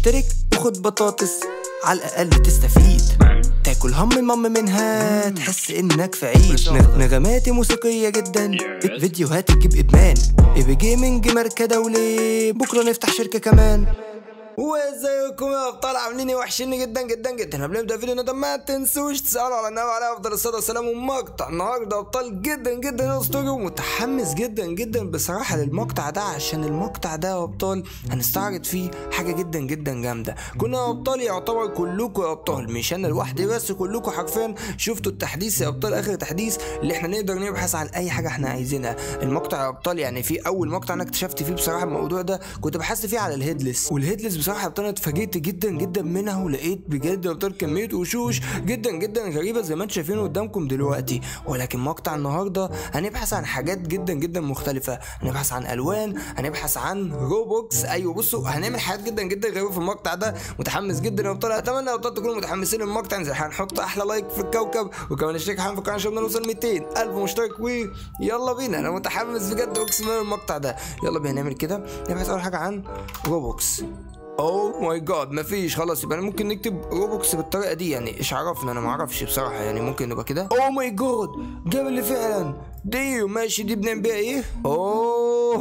اشترك وخد بطاطس على الأقل تستفيد تاكل هم مم منها تحس انك في عيد نغ- نغماتي موسيقية جدا فيديوهات تجيب ادمان ايبي جيمنج ماركة دولي بكرة نفتح شركة كمان وازيكم يا ابطال عاملين ايه وحشيني جدا جدا جدا قبل ما نبدا فيديو ده ما تنسوش تسالوا على النبي عليه افضل الصلاه والسلام ومقطع النهارده ابطال جدا جدا اسطوري ومتحمس جدا جدا بصراحه للمقطع ده عشان المقطع ده يا ابطال هنستعرض فيه حاجه جدا جدا جامده كنا يا ابطال يعتبر كلكم يا ابطال مش انا لوحدي بس كلكم حرفيا شفتوا التحديث يا ابطال اخر تحديث اللي احنا نقدر نبحث عن اي حاجه احنا عايزينها المقطع يا ابطال يعني في اول مقطع انا اكتشفت فيه بصراحه الموضوع ده كنت بحثت فيه على الهيدلس والهيدلس بصراحه يا ابطال أنا اتفاجئت جدا جدا منها ولقيت بجد يا ابطال كميه وشوش جدا جدا غريبه زي ما انتم شايفين قدامكم دلوقتي ولكن مقطع النهارده هنبحث عن حاجات جدا جدا مختلفه هنبحث عن الوان هنبحث عن روبوكس ايوه بصوا هنعمل حاجات جدا جدا غريبه في المقطع ده متحمس جدا يا ابطال اتمنى يا ابطال تكونوا متحمسين للمقطع ننزل هنحط احلى لايك في الكوكب وكمان اشترك حالا في القناه عشان نوصل 200 الف مشترك ويلا بينا انا متحمس بجد اقسم بالله المقطع ده يلا بينا نعمل كده نبحث اول حاجه عن روبوكس اوه ماي جاد مفيش خلاص يبقى ممكن نكتب روبوكس بالطريقه دي يعني ايش عرفنا انا ما اعرفش بصراحه يعني ممكن نبقى كده اوه ماي جاد جاب اللي فعلا دي ماشي دي بنعمل بيها ايه اوه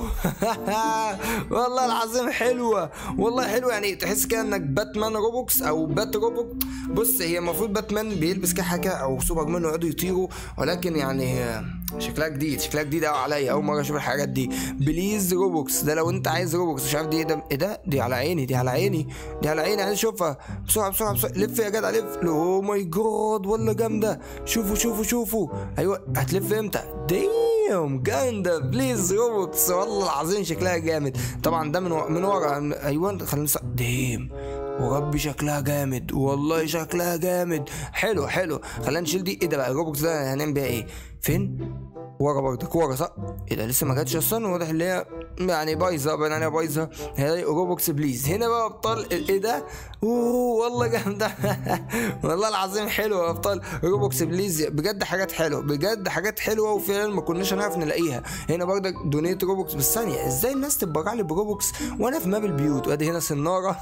والله العظيم حلوه والله حلوه يعني تحس كده انك باتمان روبوكس او بات روبوك بص هي المفروض باتمان بيلبس كده حاجه او سوبر مان يقعدوا يطيروا ولكن يعني شكلها جديد شكلها جديد قوي عليا اول مره اشوف الحاجات دي بليز روبوكس ده لو انت عايز روبوكس مش عارف دي ايه ده ايه ده دي على عيني دي على عيني دي على عيني عايز اشوفها بسرعه بسرعه بسرعه لف يا جدع لف اوه ماي جاد والله جامده شوفوا شوفوا شوفوا ايوه هتلف امتى ديم جامده بليز روبوكس والله العظيم شكلها جامد طبعا ده من و... من ورا ايوه خلينا نس... ديم وربي شكلها جامد والله شكلها جامد حلو حلو خلينا نشيل دي ايه ده بقى الروبوكس ده هنعمل بيها ايه فين ورا برضك ورا صح ايه ده لسه ما جاتش اصلا واضح ان هي يعني بايظه باين عليها بايظه هي روبوكس بليز هنا بقى ابطال ايه ده اوه والله جامده والله العظيم حلوه يا ابطال روبوكس بليز بجد حاجات حلوه بجد حاجات حلوه وفعلا ما كناش هنعرف نلاقيها هنا برضك دونيت روبوكس بس ثانيه ازاي الناس تتبرع لي بروبوكس وانا في ماب البيوت وادي هنا سناره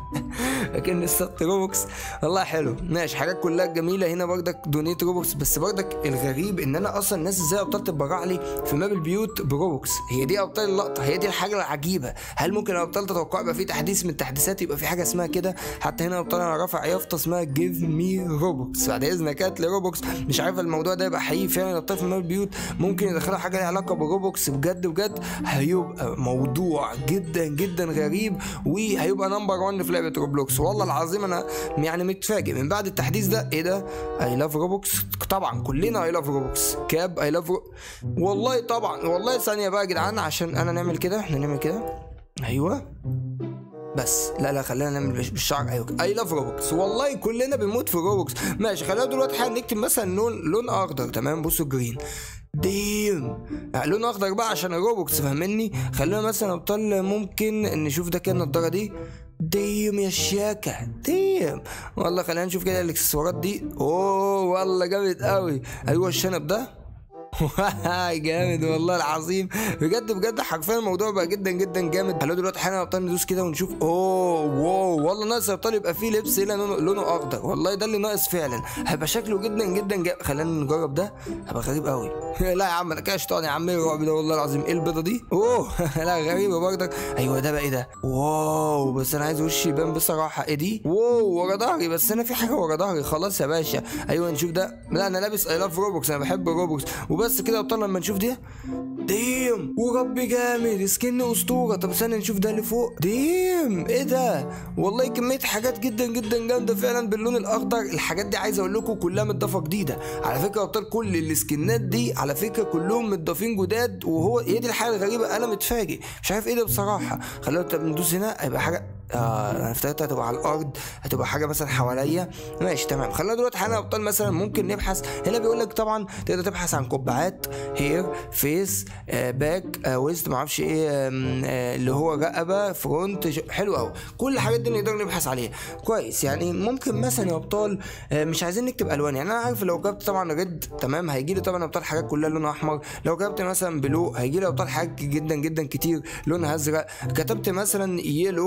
لكن السط روبوكس والله حلو ماشي حاجات كلها جميله هنا برضك دونيت روبوكس بس برضك الغريب ان انا اصلا الناس ازاي ابطال تتبرع لي في ماب البيوت بروبوكس هي دي ابطال اللقطه هي دي الحاجه العجيبه هل ممكن يا ابطال تتوقع يبقى في تحديث من التحديثات يبقى في حاجه اسمها كده حتى هنا يا ابطال انا رافع يافطه اسمها جيف مي روبوكس بعد اذنك هات لي روبوكس مش عارف الموضوع ده يبقى حقيقي فعلا يا ابطال في ماب البيوت ممكن يدخلوا حاجه ليها علاقه بروبوكس بجد بجد هيبقى موضوع جدا جدا غريب وهيبقى نمبر 1 في لعبه روبلوكس والله العظيم انا يعني متفاجئ من بعد التحديث ده ايه ده اي لاف روبوكس طبعا كلنا اي لاف روبوكس كاب اي لاف والله طبعا والله ثانيه بقى يا جدعان عشان انا نعمل كده احنا نعمل كده ايوه بس لا لا خلينا نعمل بالش- بالشعر ايوه اي لاف روبوكس والله كلنا بنموت في روبوكس ماشي خلينا دلوقتي حالا نكتب مثلا لون لون اخضر تمام بصوا جرين ديم يعني لون اخضر بقى عشان الروبوكس فاهمني خلينا مثلا ابطال ممكن نشوف ده كده النضاره دي ديم يا شياكة ديم والله خلينا نشوف كده الاكسسوارات دي اوه والله جامد قوي ايوه الشنب ده جامد والله العظيم بجد بجد حرفيا الموضوع بقى جدا جدا جامد هلو دلوقتي حالا يا ابطال ندوس كده ونشوف اوه واو والله ناقص يا ابطال يبقى فيه لبس هنا لونه, لونه اخضر والله ده اللي ناقص فعلا هيبقى شكله جدا جدا جامد خلينا نجرب ده هيبقى غريب قوي لا يا عم انا كده شيطان يا عم ايه الرعب ده والله العظيم ايه البيضه دي اوه لا غريبه برضك ايوه ده بقى ايه ده واو بس انا عايز وشي يبان بصراحه ايه دي واو ورا ظهري بس انا في حاجه ورا ظهري خلاص يا باشا ايوه نشوف ده لا انا لابس اي لاف روبوكس انا بحب روبوكس وبس كده يا ابطال لما نشوف دي ديم وربي جامد سكن اسطوره طب استنى نشوف ده اللي فوق ديم ايه ده والله كميه حاجات جدا جدا جامده فعلا باللون الاخضر الحاجات دي عايز اقول لكم كلها متضافه جديده على فكره يا ابطال كل السكنات دي على فكره كلهم متضافين جداد وهو هي دي الحاجه الغريبه انا متفاجئ مش عارف ايه ده بصراحه خلينا طب ندوس هنا هيبقى حاجه آه انا افتكرت هتبقى على الارض هتبقى حاجه مثلا حواليا ماشي تمام خلينا دلوقتي حالا يا ابطال مثلا ممكن نبحث هنا بيقول لك طبعا تقدر تبحث عن قبعات هير فيس آه باك آه ويست معرفش ايه آم، آه اللي هو رقبه فرونت ج- حلو قوي كل الحاجات دي نقدر نبحث عليها كويس يعني ممكن مثلا يا ابطال آه مش عايزين نكتب الوان يعني انا عارف لو كتبت طبعا ريد تمام هيجي لي طبعا يا ابطال حاجات كلها لونها احمر لو كتبت مثلا بلو هيجي لي يا ابطال حاجات جدا جدا كتير لونها ازرق كتبت مثلا يلو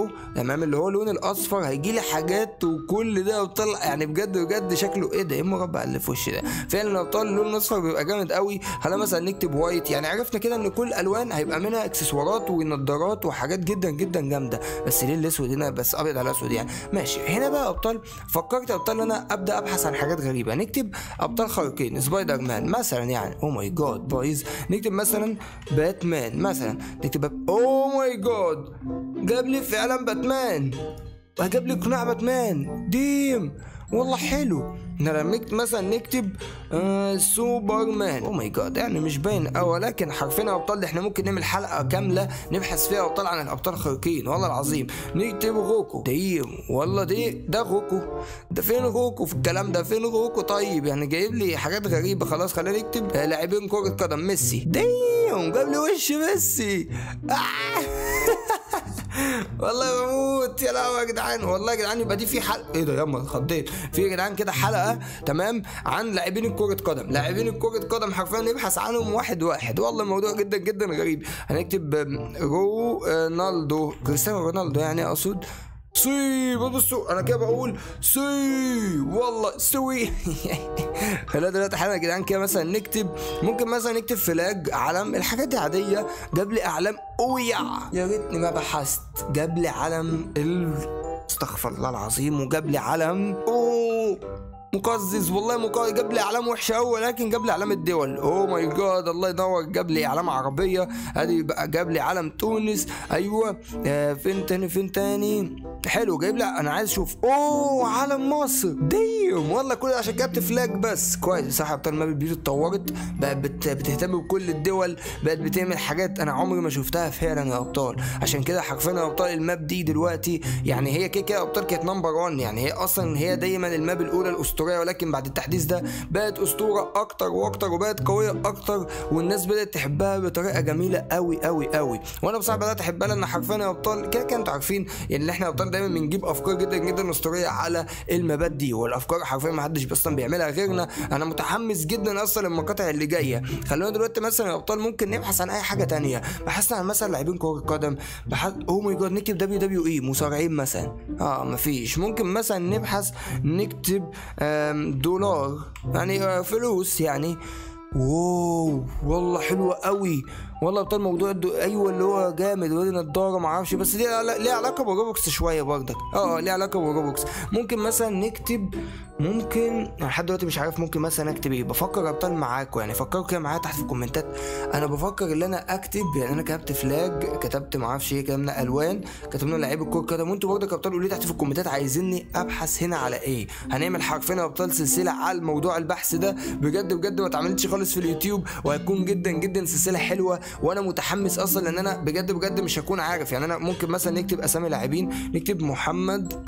تمام اللي هو اللون الاصفر هيجي لي حاجات وكل ده وطلع يعني بجد بجد شكله ايه ده ايه المربع اللي في وشي ده فعلا لو طال اللون الاصفر بيبقى جامد قوي خلينا مثلا نكتب وايت يعني عرفنا كده ان كل الوان هيبقى منها اكسسوارات ونضارات وحاجات جدا جدا جامده بس ليه الاسود هنا بس ابيض على اسود يعني ماشي هنا بقى ابطال فكرت يا ابطال ان انا ابدا ابحث عن حاجات غريبه نكتب ابطال خارقين سبايدر مان مثلا يعني او ماي جاد بويز نكتب مثلا باتمان مثلا نكتب او ماي جاد جاب لي فعلا باتمان وجاب لي قناع باتمان ديم والله حلو احنا لما نكتب مثلا نكتب آه سوبرمان او ماي جاد يعني مش باين أوي ولكن حرفيا يا ابطال احنا ممكن نعمل حلقه كامله نبحث فيها ابطال عن الابطال الخارقين والله العظيم نكتب غوكو ديم والله دي ده غوكو ده فين غوكو في الكلام ده فين غوكو طيب يعني جايب لي حاجات غريبه خلاص خلينا نكتب آه لاعبين كره قدم ميسي ديم جاب لي وش ميسي آه. والله بموت يا لهوي يا جدعان والله يا جدعان يبقى دي في حلقه ايه ده ياما اتخضيت في يا جدعان كده حلقه تمام عن لاعبين كره قدم لاعبين كره قدم حرفيا نبحث عنهم واحد واحد والله الموضوع جدا جدا غريب هنكتب آم، رونالدو كريستيانو رونالدو يعني اقصد سي بصوا انا كده بقول سي والله سوي خلينا دلوقتي حالا يا جدعان كده مثلا نكتب ممكن مثلا نكتب فلاج علم الحاجات دي عاديه جاب لي اعلام اويا يا ريتني ما بحثت جاب لي علم ال استغفر الله العظيم وجاب لي علم اوه مقزز والله مقزز جاب لي اعلام وحشه قوي ولكن جاب لي اعلام الدول اوه ماي جاد الله ينور جاب لي اعلام عربيه ادي بقى جاب لي علم تونس ايوه آه فين تاني فين تاني حلو جايب لي انا عايز اشوف اوه علم مصر ديم والله كل ده عشان كتبت فلاج بس كويس صح ابطال الماب البيوت اتطورت بقت بت... بتهتم بكل الدول بقت بتعمل حاجات انا عمري ما شفتها فعلا يا ابطال عشان كده حرفيا يا ابطال الماب دي دلوقتي يعني هي كده كده يا ابطال كانت نمبر 1 يعني هي اصلا هي دايما الماب الاولى الاسطوريه ولكن بعد التحديث ده بقت اسطوره اكتر واكتر وبقت قويه اكتر والناس بدات تحبها بطريقه جميله قوي قوي قوي وانا بصراحه بدات احبها لان حرفيا يا ابطال كده كده انتوا عارفين يعني احنا يا ابطال دايما بنجيب افكار جدا جدا اسطوريه على المبات دي والافكار حرفيا ما حدش اصلا بيعملها غيرنا انا متحمس جدا اصلا للمقاطع اللي جايه خلونا دلوقتي مثلا يا ابطال ممكن نبحث عن اي حاجه تانية بحثنا عن مثلا لاعبين كره قدم بحث او ماي جاد نكتب دبليو دبليو اي مصارعين مثلا اه مفيش ممكن مثلا نبحث نكتب آم، دولار يعني آه، فلوس يعني واو والله حلوة قوي والله ابطال موضوع الدو... ايوه اللي هو جامد وادي نضاره معرفش بس دي علا- ليها علاقه بروبوكس شويه برضك اه ليها علاقه بروبوكس ممكن مثلا نكتب ممكن أنا لحد دلوقتي مش عارف ممكن مثلا اكتب ايه بفكر يا ابطال معاكم يعني فكروا كده معايا تحت في الكومنتات انا بفكر ان انا اكتب يعني انا كتبت فلاج كتبت معرفش ايه كتبنا الوان كتبنا لعيب الكوره قدم وانتوا برضك يا ابطال قولوا لي تحت في الكومنتات عايزيني ابحث هنا على ايه هنعمل حرفيا يا ابطال سلسله على الموضوع البحث ده بجد بجد ما اتعملتش خالص في اليوتيوب وهيكون جدا جدا سلسله حلوه وانا متحمس اصلا لان انا بجد بجد مش هكون عارف يعني انا ممكن مثلا نكتب اسامي لاعبين نكتب محمد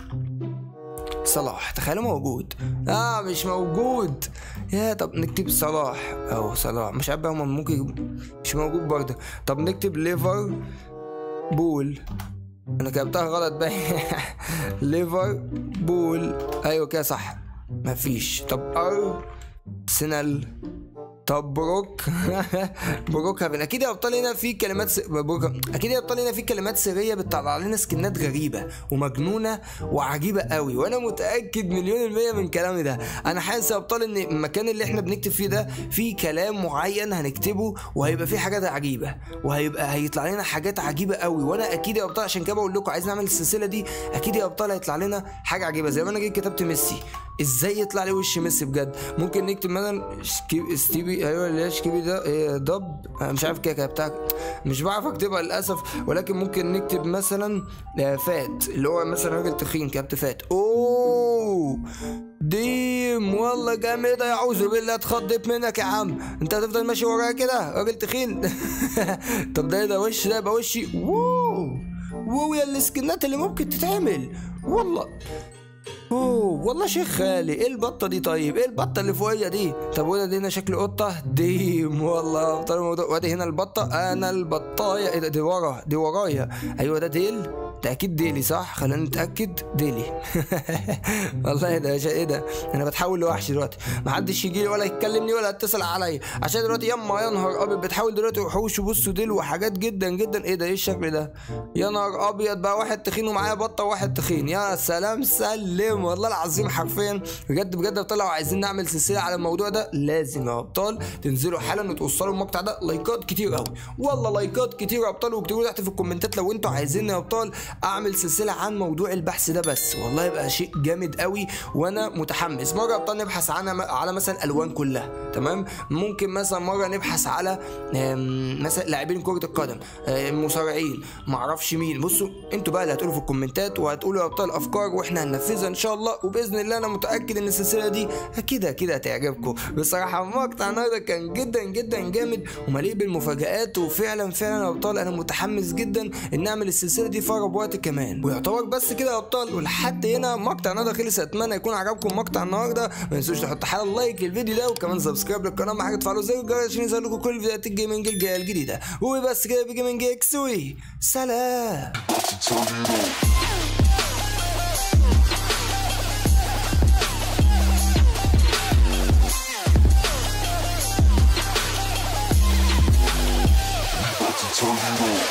صلاح تخيلوا موجود اه مش موجود يا طب نكتب صلاح او صلاح مش عارف بقى هما ممكن مش موجود برضه طب نكتب ليفر بول انا كتبتها غلط بقى ليفر بول ايوه كده صح مفيش طب ار سنال طب بروك بروك هافن اكيد يا ابطال هنا في كلمات س... بروك اكيد يا ابطال هنا في كلمات سريه بتطلع لنا سكنات غريبه ومجنونه وعجيبه قوي وانا متاكد مليون الميه من كلامي ده انا حاسس يا ابطال ان المكان اللي احنا بنكتب فيه ده فيه كلام معين هنكتبه وهيبقى فيه حاجات عجيبه وهيبقى هيطلع لنا حاجات عجيبه قوي وانا اكيد يا ابطال عشان كده بقول لكم عايز نعمل السلسله دي اكيد يا ابطال هيطلع لنا حاجه عجيبه زي ما انا جيت كتبت ميسي ازاي يطلع لي وش ميسي بجد ممكن نكتب مثلا شكيب ستيبي ايوه اللي هي شكيبي ده إيه دب انا مش عارف كده كتبتها مش بعرف اكتبها للاسف ولكن ممكن نكتب مثلا آه، فات اللي هو مثلا راجل تخين كتبت فات اوه ديم والله جامد اعوذ بالله اتخضيت منك يا عم انت هتفضل ماشي ورايا كده راجل تخين طب ده إيه ده وش ده يبقى وشي واو واو يا السكنات اللي ممكن تتعمل والله اوه والله شيخ خالي ايه البطه دي طيب ايه البطه اللي فوقيه دي طب وده دي هنا شكل قطه ديم والله ابطال الموضوع وادي هنا البطه انا البطايه ايه ده دي ورا دي ورايا ايوه ده ديل ده اكيد ديلي صح خلينا نتاكد ديلي والله ده شيء ايه ده انا بتحول لوحش دلوقتي محدش يجي لي ولا يكلمني ولا يتصل عليا عشان دلوقتي ياما يا نهار ابيض بتحول دلوقتي وحوش وبصوا ديل وحاجات جدا جدا ايه ده ايه الشكل ده يا نهار ابيض بقى واحد تخين ومعايا بطه وواحد تخين يا سلام سلم والله العظيم حرفيا بجد بجد يا ابطال لو عايزين نعمل سلسله على الموضوع ده لازم يا ابطال تنزلوا حالا وتوصلوا المقطع ده لايكات كتير قوي والله لايكات كتير يا ابطال واكتبوا تحت في الكومنتات لو انتوا عايزين يا ابطال اعمل سلسله عن موضوع البحث ده بس والله يبقى شيء جامد قوي وانا متحمس مره يا ابطال نبحث عنها على مثلا الوان كلها تمام ممكن مثلا مره نبحث على آم، مثلا لاعبين كره القدم آم، مصارعين معرفش مين بصوا انتوا بقى اللي هتقولوا في الكومنتات وهتقولوا يا ابطال افكار واحنا هننفذها ان شاء الله وباذن الله انا متاكد ان السلسله دي اكيد اكيد هتعجبكم بصراحه مقطع النهارده كان جدا جدا جامد ومليء بالمفاجآت وفعلا فعلا يا ابطال انا متحمس جدا ان اعمل السلسله دي في اقرب وقت كمان ويعتبر بس كده يا ابطال ولحد هنا مقطع النهارده خلص اتمنى يكون عجبكم مقطع النهارده ما تنسوش تحطوا حالا لايك للفيديو ده وكمان سبسكرايب للقناه مع حاجه تفعلوا زي الجرس عشان يظهر لكم كل فيديوهات الجيمنج الجايه الجديده وبس كده بجيمنج اكس وي سلام Tornado.